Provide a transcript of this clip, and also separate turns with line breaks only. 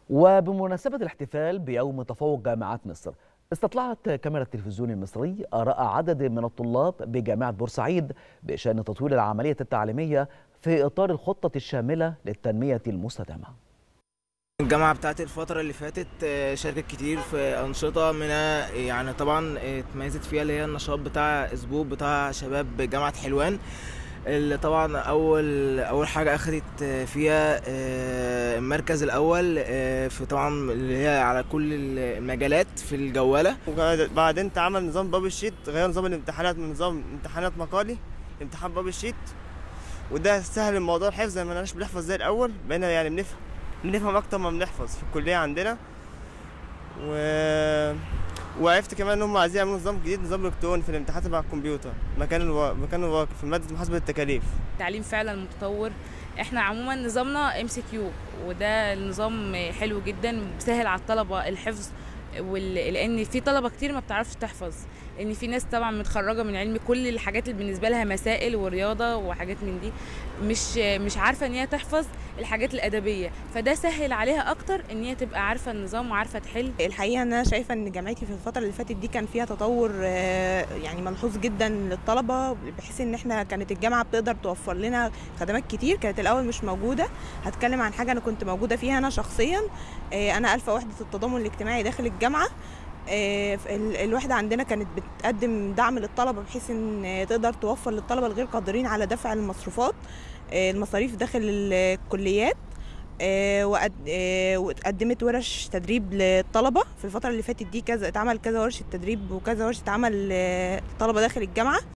وبمناسبة الاحتفال بيوم تفوق جامعات مصر استطلعت كاميرا التلفزيون المصري آراء عدد من الطلاب بجامعة بورسعيد بشأن تطوير العملية التعليمية في إطار الخطة الشاملة للتنمية المستدامة
الجامعة بتاعتي الفترة اللي فاتت آه، شاركت كتير في أنشطة منها يعني طبعا آه، اتميزت فيها اللي هي النشاط بتاع أسبوع بتاع شباب جامعة حلوان اللي طبعا أول أول حاجة أخدت آه، فيها آه، المركز الأول آه، في طبعا اللي هي على كل المجالات في الجوالة
وبعدين اتعمل نظام باب الشيت غير نظام الامتحانات من نظام امتحانات مقالي امتحان باب الشيت وده سهل الموضوع الحفظ ما بقيناش بنحفظ زي الاول بقينا يعني بنفهم بنفهم اكتر ما بنحفظ في الكليه عندنا و وعرفت كمان ان هم عايزين يعملوا نظام جديد نظام الكتروني في الامتحانات مع الكمبيوتر مكان الوا... مكان الواقع في ماده محاسبه التكاليف
التعليم فعلا متطور احنا عموما نظامنا ام سي كيو وده النظام حلو جدا بيسهل على الطلبه الحفظ وال... لان في طلبه كتير ما بتعرفش تحفظ لان في ناس طبعا متخرجه من علم كل الحاجات اللي بالنسبه لها مسائل ورياضه وحاجات من دي مش مش عارفه ان هي تحفظ الحاجات الادبيه فده سهل عليها اكتر ان هي تبقى عارفه النظام وعارفه تحل
الحقيقه انا شايفه ان جامعتي في الفتره اللي فاتت دي كان فيها تطور آه، يعني ملحوظ جدا للطلبه بحيث ان احنا كانت الجامعه بتقدر توفر لنا خدمات كتير كانت الاول مش موجوده هتكلم عن حاجه انا كنت موجوده فيها انا شخصيا آه، انا الفا وحده التضامن الاجتماعي داخل الجامعه آه، ال- الوحده عندنا كانت بتقدم دعم للطلبه بحيث ان تقدر توفر للطلبه الغير قادرين على دفع المصروفات آه، المصاريف داخل الكليات آه، وقد- آه، وقدمت ورش تدريب للطلبه في الفتره اللي فاتت دي كذا اتعمل كذا ورشه تدريب وكذا ورشه عمل للطلبه داخل الجامعه